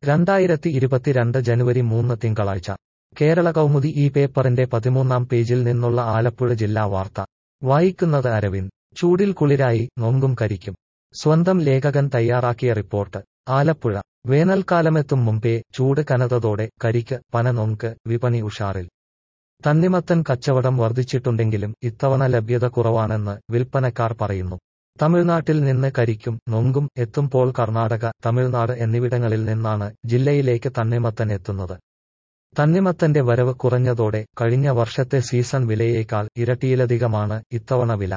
രണ്ടായിരത്തി ഇരുപത്തിരണ്ട് ജനുവരി മൂന്ന് തിങ്കളാഴ്ച കേരള കൗമുദി ഈ പേപ്പറിന്റെ പതിമൂന്നാം പേജിൽ നിന്നുള്ള ആലപ്പുഴ ജില്ലാ വാർത്ത വായിക്കുന്നത് അരവിന്ദ് ചൂടിൽ കുളിരായി നൊങ്കും കരിക്കും സ്വന്തം ലേഖകൻ തയ്യാറാക്കിയ റിപ്പോർട്ട് ആലപ്പുഴ വേനൽക്കാലമെത്തും മുമ്പേ ചൂട് കനതതോടെ കരിക്ക് പന നൊങ്ക് വിപണി ഉഷാറിൽ തണ്ണിമത്തൻ കച്ചവടം വർദ്ധിച്ചിട്ടുണ്ടെങ്കിലും ഇത്തവണ ലഭ്യത കുറവാണെന്ന് വിൽപ്പനക്കാർ പറയുന്നു തമിഴ്നാട്ടിൽ നിന്ന് കരിക്കും നൊങ്കും എത്തുമ്പോൾ കർണാടക തമിഴ്നാട് എന്നിവിടങ്ങളിൽ നിന്നാണ് ജില്ലയിലേക്ക് തണ്ണിമത്തൻ എത്തുന്നത് തണ്ണിമത്തന്റെ വരവ് കുറഞ്ഞതോടെ കഴിഞ്ഞ വർഷത്തെ സീസൺ വിലയേക്കാൾ ഇരട്ടിയിലധികമാണ് ഇത്തവണ വില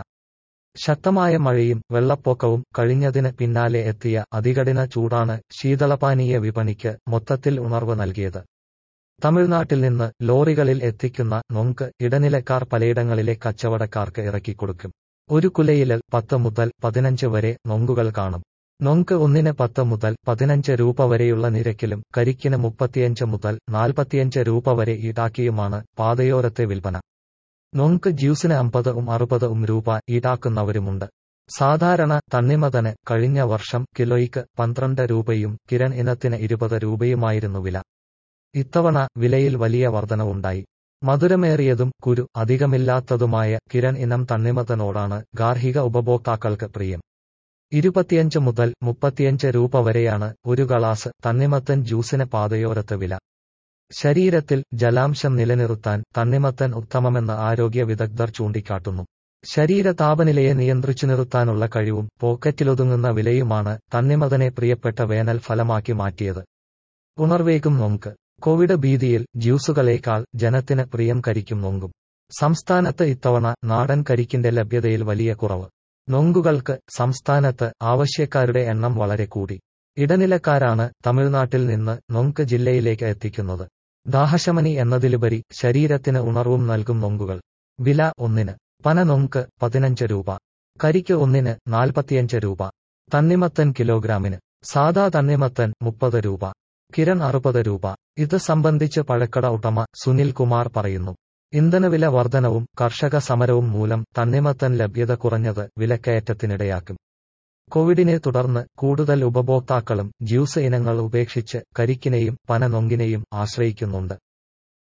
ശക്തമായ മഴയും വെള്ളപ്പൊക്കവും കഴിഞ്ഞതിന് പിന്നാലെ എത്തിയ അതികഠിന ചൂടാണ് ശീതളപാനീയ വിപണിക്ക് മൊത്തത്തിൽ ഉണർവ് നൽകിയത് തമിഴ്നാട്ടിൽ നിന്ന് ലോറികളിൽ എത്തിക്കുന്ന നൊങ്ക് ഇടനിലക്കാർ പലയിടങ്ങളിലെ കച്ചവടക്കാർക്ക് ഇറക്കിക്കൊടുക്കും ഒരു കുലയില് പത്ത് മുതൽ പതിനഞ്ച് വരെ നൊങ്കുകൾ കാണും നൊങ്ക് ഒന്നിന് പത്ത് മുതൽ പതിനഞ്ച് രൂപ വരെയുള്ള നിരക്കിലും കരിക്കിന് മുപ്പത്തിയഞ്ച് മുതൽ നാൽപ്പത്തിയഞ്ച് രൂപ വരെ ഈടാക്കിയുമാണ് പാതയോരത്തെ വിൽപ്പന നൊങ്ക് ജ്യൂസിന് അമ്പതും അറുപതും രൂപ ഈടാക്കുന്നവരുമുണ്ട് സാധാരണ തണ്ണിമതന് കഴിഞ്ഞ വർഷം കിലോയ്ക്ക് പന്ത്രണ്ട് രൂപയും കിരൺ ഇനത്തിന് ഇരുപത് രൂപയുമായിരുന്നു വില ഇത്തവണ വിലയിൽ വലിയ വർധനവുണ്ടായി മധുരമേറിയതും കുരു അധികമില്ലാത്തതുമായ കിരൺ ഇനം തണ്ണിമത്തനോടാണ് ഗാർഹിക ഉപഭോക്താക്കൾക്ക് പ്രിയം ഇരുപത്തിയഞ്ച് മുതൽ മുപ്പത്തിയഞ്ച് രൂപ വരെയാണ് ഒരു ഗ്ലാസ് തണ്ണിമത്തൻ ജ്യൂസിന് പാതയോരത്ത് വില ശരീരത്തിൽ ജലാംശം നിലനിർത്താൻ തണ്ണിമത്തൻ ഉത്തമമെന്ന് ആരോഗ്യ വിദഗ്ധർ ചൂണ്ടിക്കാട്ടുന്നു ശരീര താപനിലയെ നിയന്ത്രിച്ചു നിർത്താനുള്ള കഴിവും പോക്കറ്റിലൊതുങ്ങുന്ന വിലയുമാണ് തണ്ണിമതനെ പ്രിയപ്പെട്ട വേനൽ ഫലമാക്കി മാറ്റിയത് ഉണർവേകും നൊങ്ക് കോവിഡ് ഭീതിയിൽ ജ്യൂസുകളേക്കാൾ ജനത്തിന് പ്രിയം കരിക്കും നൊങ്കും സംസ്ഥാനത്ത് ഇത്തവണ നാടൻ കരിക്കിന്റെ ലഭ്യതയിൽ വലിയ കുറവ് നൊങ്കുകൾക്ക് സംസ്ഥാനത്ത് ആവശ്യക്കാരുടെ എണ്ണം വളരെ കൂടി ഇടനിലക്കാരാണ് തമിഴ്നാട്ടിൽ നിന്ന് നൊങ്ക് ജില്ലയിലേക്ക് എത്തിക്കുന്നത് ദാഹശമനി എന്നതിലുപരി ശരീരത്തിന് ഉണർവും നൽകും നൊങ്കുകൾ വില ഒന്നിന് പന നൊങ്ക് പതിനഞ്ച് രൂപ കരിക്ക് ഒന്നിന് നാൽപ്പത്തിയഞ്ച് രൂപ തണ്ണിമത്തൻ കിലോഗ്രാമിന് സാദാ തണ്ണിമത്തൻ മുപ്പത് രൂപ കിരൺ അറുപത് രൂപ ഇത് സംബന്ധിച്ച് പഴക്കട ഉടമ സുനിൽ കുമാർ പറയുന്നു ഇന്ധനവില വർധനവും കർഷക സമരവും മൂലം തണ്ണിമത്തൻ ലഭ്യത കുറഞ്ഞത് വിലക്കയറ്റത്തിനിടയാക്കും കോവിഡിനെ തുടർന്ന് കൂടുതൽ ഉപഭോക്താക്കളും ജ്യൂസ് ഇനങ്ങൾ ഉപേക്ഷിച്ച് കരിക്കിനെയും പന നൊങ്കിനെയും ആശ്രയിക്കുന്നുണ്ട്